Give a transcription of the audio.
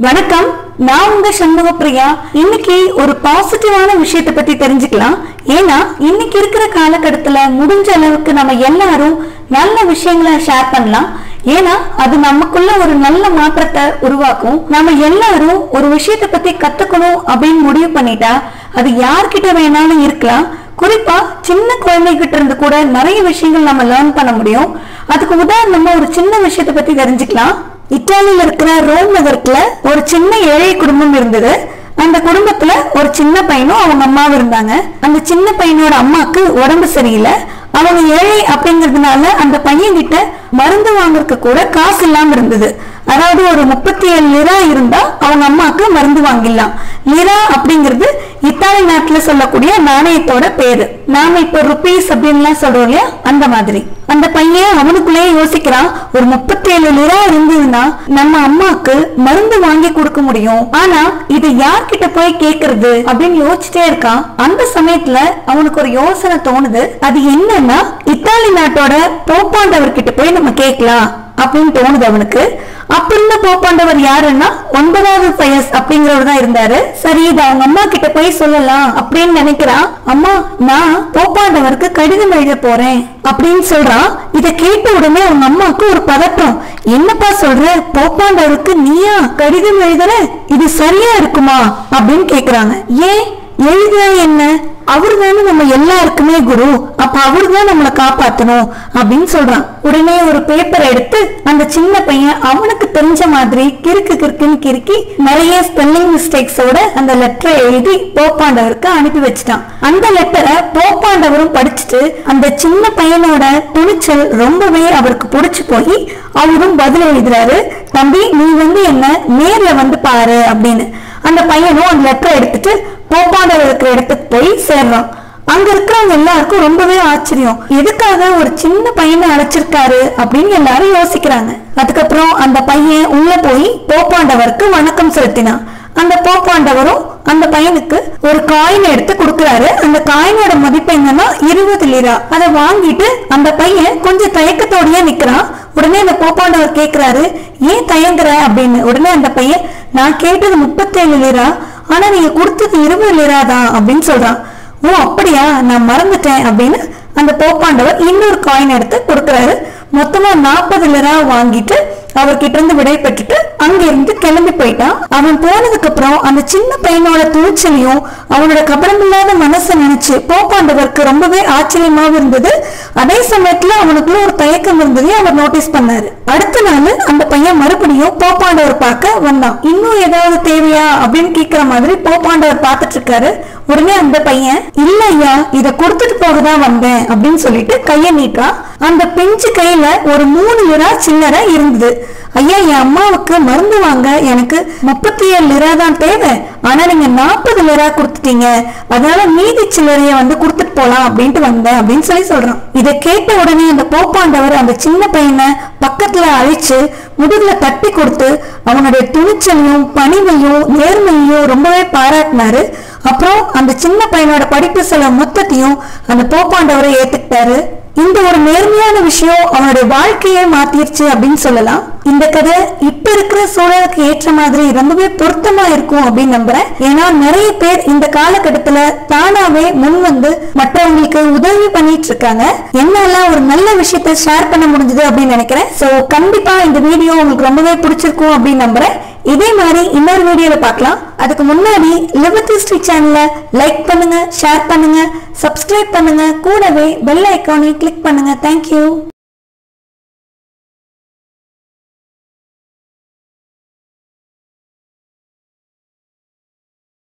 வணக்கம் நான் உங்க சண்முகப்பிரியா இன்னைக்கு ஒரு பாசிட்டிவான விஷயத்தை பத்தி தெரிஞ்சுக்கலாம் ஏன்னா இன்னைக்கு இருக்கிற காலகட்டத்துல முடிஞ்ச அளவுக்கு நம்ம எல்லாரும் நல்ல விஷயங்களை ஷேர் பண்ணலாம் ஏன்னா அது நமக்குள்ள ஒரு நல்ல மாற்றத்தை உருவாக்கும் நம்ம எல்லாரும் ஒரு விஷயத்தை பத்தி கத்துக்கணும் அப்படின்னு முடிவு பண்ணிட்டா அது யார்கிட்ட வேணாலும் இருக்கலாம் குறிப்பா சின்ன குழந்தைகிட்ட இருந்து கூட நிறைய விஷயங்கள் நம்ம லேர்ன் பண்ண முடியும் அதுக்கு உதாரணமா ஒரு சின்ன விஷயத்தை பத்தி தெரிஞ்சுக்கலாம் இத்தாலியில இருக்கிற ரோம் நகரத்துல ஒரு சின்ன ஏழை குடும்பம் இருந்தது அந்த குடும்பத்துல ஒரு சின்ன பையனும் அவங்க அம்மாவும் இருந்தாங்க அந்த சின்ன பையனோட அம்மாக்கு உடம்பு சரியில்லை அவங்க ஏழை அப்படிங்கறதுனால அந்த பையன் கிட்ட மருந்து வாங்குறதுக்கு கூட காசு இல்லாம இருந்தது அதாவது ஒரு முப்பத்தி ஏழு லிரா இருந்தா அவங்க அம்மாக்கு மருந்து வாங்கிடலாம் லிரா அப்படிங்கிறது இத்தாலி நாட்டுல சொல்லக்கூடிய நாணயத்தோட பேரு நாம இப்ப ருபீஸ் அப்படின்லாம் சொல்றோம் இல்லையா அந்த மாதிரி அந்த பையன் அவனுக்குள்ளேயே யோசிக்கிறான் ஒரு முப்பத்தி ஏழு லிரா இருந்ததுன்னா நம்ம அம்மாக்கு மருந்து வாங்கி கொடுக்க முடியும் ஆனா இது யார்கிட்ட போய் கேக்குறது அப்படின்னு யோசிச்சுட்டே இருக்கான் அந்த சமயத்துல அவனுக்கு ஒரு யோசனை தோணுது அது என்னன்னா இத்தாலி நாட்டோட போப்பாண்டவர் கிட்ட போய் நம்ம கேட்கலாம் அப்படின்னு தோணுது அவனுக்கு அப்ப இருந்த போப்பாண்டவர் யாருன்னா ஒன்பதாவது பயஸ் அப்படிங்கிறவர் தான் இருந்தாரு சரி இது அவங்க அம்மா கிட்ட போய் சொல்லலாம் அப்படின்னு நினைக்கிறான் அம்மா நான் போப்பாண்டவருக்கு கடிதம் எழுத போறேன் அப்படின்னு சொல்றான் இத கேட்ட உடனே அவங்க அம்மாவுக்கு ஒரு பதட்டம் என்னப்பா சொல்ற போப்பாண்டவருக்கு நீயா கடிதம் எழுதுற இது சரியா இருக்குமா அப்படின்னு கேக்குறாங்க ஏன் எழுதுனா என்ன அவர் தானே நம்ம எல்லாருக்குமே குரு அப்ப அவர் தான் நம்மளை காப்பாத்தணும் அப்படின்னு சொல்றான் உடனே ஒரு பேப்பர் எடுத்து அந்த சின்ன பையன் அவனுக்கு தெரிஞ்ச மாதிரி கிறுக்கு கிறுக்குன்னு கிறுக்கி நிறைய ஸ்பெல்லிங் மிஸ்டேக்ஸோட அந்த லெட்டரை எழுதி போப்பாண்டவருக்கு அனுப்பி வச்சுட்டான் அந்த லெட்டரை போப்பாண்டவரும் படிச்சுட்டு அந்த சின்ன பையனோட துணிச்சல் ரொம்பவே அவருக்கு பிடிச்சு போய் அவரும் பதில் எழுதுறாரு தம்பி நீ வந்து என்ன நேர்ல வந்து பாரு அப்படின்னு அந்த பையனும் அந்த லெட்டரை எடுத்துட்டு போப்பாண்டவர் இருக்கிற இடத்துக்கு போய் சேர்றான் அங்க இருக்கிறவங்க எல்லாருக்கும் ரொம்பவே ஆச்சரியம் எதுக்காக ஒரு சின்ன பையனை அழைச்சிருக்காரு அப்படின்னு எல்லாரும் யோசிக்கிறாங்க அதுக்கப்புறம் அந்த பையன் உள்ள போய் போப்பாண்டவருக்கு வணக்கம் செலுத்தினான் அந்த போப்பாண்டவரும் அந்த பையனுக்கு ஒரு காயின் எடுத்து கொடுக்கறாரு அந்த காயினோட மதிப்பு என்னன்னா இருபது லிரா அதை வாங்கிட்டு அந்த பையன் கொஞ்சம் தயக்கத்தோடயே நிக்கிறான் உடனே அந்த போப்பாண்டவர் கேக்குறாரு ஏன் தயங்குற அப்படின்னு உடனே அந்த பையன் நான் கேட்டது முப்பத்தேழு லிரா ஆனா நீங்க கொடுத்தது இருபது லிரா தான் அப்படின்னு சொல்றான் ஓ அப்படியா நான் மறந்துட்டேன் அப்படின்னு அந்த போப்பாண்டவர் இன்னொரு காயின் எடுத்து கொடுக்கறாரு மொத்தமா நாற்பது லிரா வாங்கிட்டு அவர்கிட்ட இருந்து விடை பெற்றுட்டு அங்க இருந்து கிளம்பி போயிட்டான் அவன் போனதுக்கு அப்புறம் அந்த சின்ன பையனோட துணிச்சலையும் அவனோட கபடமில்லாத மனசை நினைச்சு போப்பாண்டவருக்கு ரொம்பவே ஆச்சரியமாவும் இருந்தது அதே சமயத்துல அவனுக்குள்ள ஒரு தயக்கம் இருந்ததையும் அவர் நோட்டீஸ் பண்ணாரு அடுத்த நாள் அந்த பையன் மறுபடியும் போப்பாண்டவர் பார்க்க வந்தான் இன்னும் ஏதாவது தேவையா அப்படின்னு கேக்குற மாதிரி போப்பாண்டவர் பார்த்துட்டு இருக்காரு உடனே அந்த பையன் இல்ல ஐயா இத கொடுத்துட்டு போக தான் வந்தேன் அப்படின்னு சொல்லிட்டு கைய நீட்டான் அந்த பிஞ்சு கையில ஒரு மூணு லிரா சில்லறை இருந்தது ஐயா என் அம்மாவுக்கு மருந்து வாங்க எனக்கு முப்பத்தி ஏழு லிரா தான் தேவை ஆனா நீங்க நாற்பது லிரா கொடுத்துட்டீங்க அதனால மீதி சில்லறைய வந்து கொடுத்துட்டு போலாம் அப்படின்ட்டு வந்தேன் அப்படின்னு சொல்லி சொல்றான் இதை கேட்ட உடனே அந்த போப்பாண்டவர் அந்த சின்ன பையனை பக்கத்துல அழைச்சு முதுகுல தட்டி கொடுத்து அவனுடைய துணிச்சலையும் பணிவையும் நேர்மையையும் ரொம்பவே பாராட்டினாரு அப்புறம் அந்த சின்ன பையனோட படிப்பு செலவு மொத்தத்தையும் அந்த போப்பாண்டவரை ஏத்துக்கிட்டாரு இந்த ஒரு நேர்மையான விஷயம் அவனுடைய வாழ்க்கையே மாத்திருச்சு அப்படின்னு சொல்லலாம் இந்த கதை இப்ப இருக்கிற சூழலுக்கு ஏற்ற மாதிரி ரொம்பவே பொருத்தமா இருக்கும் அப்படின்னு நம்புறேன் ஏன்னா நிறைய பேர் இந்த காலகட்டத்துல தானாவே முன் வந்து மற்றவங்களுக்கு உதவி பண்ணிட்டு இருக்காங்க என்னால ஒரு நல்ல விஷயத்த ஷேர் பண்ண முடிஞ்சது அப்படின்னு நினைக்கிறேன் சோ கண்டிப்பா இந்த வீடியோ உங்களுக்கு ரொம்பவே பிடிச்சிருக்கும் அப்படின்னு நம்புறேன் இதே மாதிரி இன்னொரு வீடியோல பார்க்கலாம் அதுக்கு முன்னாடி லிபர்டி ஸ்ட்ரீட் சேனலை லைக் பண்ணுங்க ஷேர் பண்ணுங்க சப்ஸ்கிரைப் பண்ணுங்க கூடவே பெல் ஐக்கானை கிளிக் பண்ணுங்க தேங்க்யூ